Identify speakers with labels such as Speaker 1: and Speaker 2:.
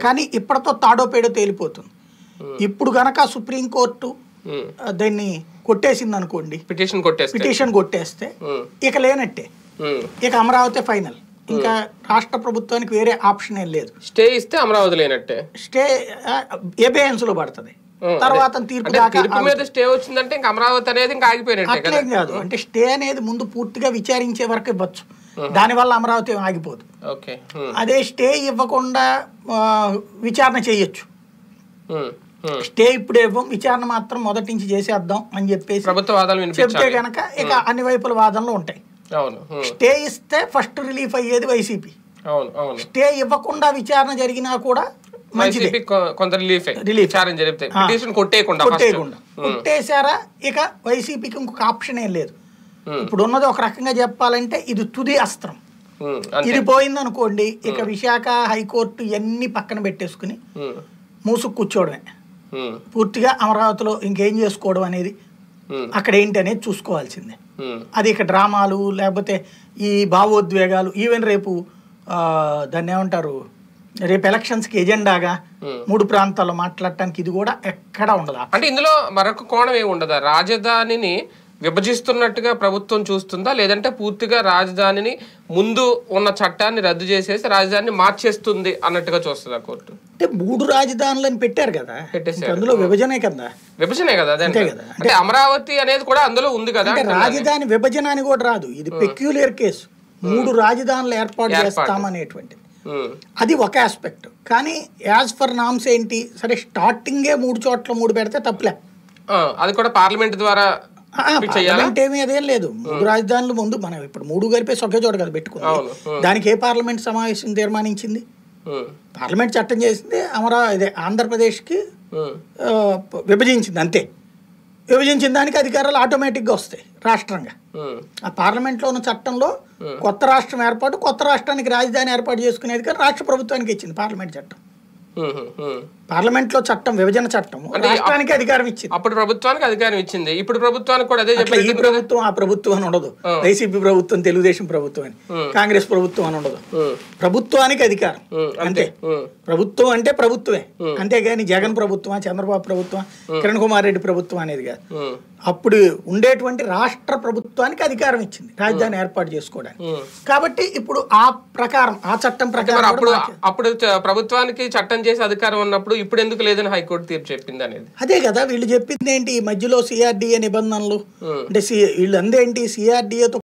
Speaker 1: కానీ ఇప్పటితో తాడో పేడో తేలిపోతుంది ఇప్పుడు గనక సుప్రీంకోర్టు
Speaker 2: ఉమ్.
Speaker 1: ఆ, దాన్ని కొట్టేసింది అనుకోండి
Speaker 2: పిటిషన్ కొట్టేస్తే
Speaker 1: పిటిషన్ కొట్టేస్తే
Speaker 2: ఉమ్.
Speaker 1: ఇక లేనట్టే
Speaker 2: ఉమ్.
Speaker 1: ఇక అమరావతి ఫైనల్ ఇంకా రాష్ట్ర ప్రభుత్వానికి వేరే ఆప్షన్ ఏం లేదు
Speaker 2: స్టే ఇస్తే అమరావతి లేనట్టే
Speaker 1: స్టే ఎబియన్స్ లో పడుతుంది
Speaker 2: ఉమ్,
Speaker 1: తర్వాత తీర్పు
Speaker 2: అంటే
Speaker 1: దాకా
Speaker 2: తీర్పు మీద స్టే వచ్చిందంటే ఇంకా అమరావతి అనేది ఇంకా ఆగిపోయినట్టే కదా
Speaker 1: అట్లేం కాదు అంటే స్టే అనేది ముందు పూర్తిగా విచారించే వరకు ఇవ్వచ్చు దానివల్ల అమరావతి ఏం ఆగిపోదు
Speaker 2: ఓకే ఉమ్.
Speaker 1: అదే స్టే ఇవ్వకుండా ఆ, విచారణ చేయొచ్చు
Speaker 2: ఉమ్. ఉమ్.
Speaker 1: స్టే ఇప్పుడు ఇవ్వం విచారణ మాత్రం మొదటి నుంచి చేసేద్దాం అని చెప్పేసి
Speaker 2: ప్రభుత్వ వాదాలు
Speaker 1: చెప్తే
Speaker 2: వినిపించాలి
Speaker 1: గనక ఇక అన్ని వైపుల వాదనలు ఉంటాయి
Speaker 2: అవును ఉమ్.
Speaker 1: స్టే ఇస్తే ఫస్ట్ రిలీఫ్ అయ్యేది వైసీపీ
Speaker 2: అవును అవును
Speaker 1: స్టే ఇవ్వకుండా విచారణ జరిగినా కూడా మంచిదే
Speaker 2: వైసీపీ కొ- కొంత రిలీఫ్
Speaker 1: Relief.
Speaker 2: విచారణ జరిపితే పిటిషన్ కొట్టేయకుండా ఫస్ట్
Speaker 1: కొట్టేయకుండా కొట్టేశారా ఇక వైసీపీకి ఇంకొక ఆప్షన్ ఏం లేదు
Speaker 2: ఉమ్.
Speaker 1: ఇప్పుడు ఉన్నది ఒక రకంగా చెప్పాలంటే ఇది తుది అస్త్రం
Speaker 2: ఉమ్. అంతే
Speaker 1: ఇది పోయింది అనుకోండి ఇక విశాఖ హైకోర్టు ఇవన్నీ పక్కన పెట్టేసుకుని
Speaker 2: ఉమ్.
Speaker 1: మూసుకు కూర్చోవడమే
Speaker 2: ఉమ్.
Speaker 1: పూర్తిగా అమరావతిలో ఇంకేం చేసుకోవడం అనేది
Speaker 2: ఉమ్.
Speaker 1: అక్కడ ఏంటి అనేది చూసుకోవాల్సిందే
Speaker 2: ఉమ్.
Speaker 1: అది ఇక డ్రామాలు లేకపోతే ఈ భావోద్వేగాలు ఈవెన్ రేపు ఆ, దాన్ని ఏమంటారు రేపు ఎలక్షన్స్కి ఎజెండాగా
Speaker 2: Hmm.
Speaker 1: మూడు ప్రాంతాల్లో మాట్లాడటానికి ఇది కూడా ఎక్కడా ఉండదు
Speaker 2: అంటే ఇందులో మరొక కోణం ఏమి ఉండదా రాజధానిని విభజిస్తున్నట్టుగా ప్రభుత్వం చూస్తుందా లేదంటే పూర్తిగా రాజధానిని ముందు ఉన్న చట్టాన్ని రద్దు చేసేసి రాజధానిని మార్చేస్తుంది అన్నట్టుగా చూస్తుందా కోర్టు
Speaker 1: అంటే మూడు రాజధానులను పెట్టారు కదా
Speaker 2: పెట్టేశారు.
Speaker 1: ఇంకా అందులో విభజనే కదా
Speaker 2: విభజనే కదా అదే
Speaker 1: అంతే
Speaker 2: అంటే.
Speaker 1: కదా.
Speaker 2: అంటే అమరావతి అనేది కూడా అందులో ఉంది కదా
Speaker 1: అంటే
Speaker 2: అంటున్నాను.
Speaker 1: రాజధాని విభజన అని కూడా రాదు ఇది పెక్యులర్ కేసు మూడు రాజధానులు ఏర్పాటు
Speaker 2: ఏర్పాటు.
Speaker 1: చేస్తామనేటువంటిది
Speaker 2: ఉమ్.
Speaker 1: అది ఒక ఆస్పెక్ట్ కానీ యాజ్ ఫర్ నామ్స్ ఏంటి సరే స్టార్టింగే మూడు చోట్ల మూడు పెడితే తప్పులే
Speaker 2: ఆ, అది కూడా పార్లమెంట్ ద్వారా
Speaker 1: ఆ, పార్లమెంట్ ఏమీ అదేం లేదు మూడు రాజధానులు ముందు మనం ఇప్పుడు మూడు కలిపేసి ఒకే చోట కదా పెట్టుకుంది
Speaker 2: అవును.
Speaker 1: దానికి ఏ పార్లమెంట్ సమావేశం తీర్మానించింది
Speaker 2: ఉమ్.
Speaker 1: పార్లమెంట్ చట్టం చేసింది అమరా ఇదే ఆంధ్రప్రదేశ్కి
Speaker 2: ఉమ్.
Speaker 1: ఆ, విభజించింది అంతే విభజించిన దానికి అధికారాలు ఆటోమేటిక్గా వస్తాయి రాష్ట్రంగా
Speaker 2: ఉమ్.
Speaker 1: ఆ పార్లమెంట్లో ఉన్న చట్టంలో కొత్త రాష్ట్రం ఏర్పాటు కొత్త రాష్ట్రానికి రాజధాని ఏర్పాటు చేసుకునే అధికారం రాష్ట్ర ప్రభుత్వానికి ఇచ్చింది పార్లమెంట్ చట్టం
Speaker 2: ఉమ్. ఉమ్.
Speaker 1: పార్లమెంట్లో చట్టం విభజన చట్టం రాష్ట్రానికి అధికారం ఇచ్చింది
Speaker 2: అప్పుడు ప్రభుత్వానికి అధికారం ఇచ్చింది ఇప్పుడు ప్రభుత్వానికి కూడా అదే
Speaker 1: అట్లా ఈ
Speaker 2: చెప్పారు
Speaker 1: ప్రభుత్వం ఆ ప్రభుత్వం అని ఉండదు వైసీపీ ప్రభుత్వం తెలుగుదేశం ప్రభుత్వం అని కాంగ్రెస్ ప్రభుత్వం అని ఉండదు
Speaker 2: ఉమ్.
Speaker 1: ప్రభుత్వానికి అధికారం
Speaker 2: ఉమ్.
Speaker 1: అంతే
Speaker 2: ఉమ్.
Speaker 1: ప్రభుత్వం అంటే ప్రభుత్వమే అంతేగాని జగన్ ప్రభుత్వం చంద్రబాబు ప్రభుత్వం కిరణ్ కుమార్ రెడ్డి ప్రభుత్వం అనేది కాదు
Speaker 2: ఉమ్.
Speaker 1: అప్పుడు ఉండేటువంటి రాష్ట్ర ప్రభుత్వానికి అధికారం ఇచ్చింది రాజధాని ఏర్పాటు చేసుకోవడానికి
Speaker 2: ఉమ్.
Speaker 1: కాబట్టి ఇప్పుడు ఆ ప్రకారం ఆ చట్టం
Speaker 2: మరి
Speaker 1: ప్రకారం
Speaker 2: అప్పుడు
Speaker 1: కూడా మార్చారు.
Speaker 2: అప్పుడు చ- ప్రభుత్వానికి చట్టం చేసే అధికారం ఉన్నప్పుడు ఇప్పుడు ఎందుకు లేదని హైకోర్టు తీర్పు చెప్పింది అనేది
Speaker 1: అదే కదా వీళ్ళు చెప్పింది ఏంటి ఈ మధ్యలో సిఆర్డిఏ నిబంధనలు అంటే సి వీళ్ళు అందేంటి సిఆర్డిఏతో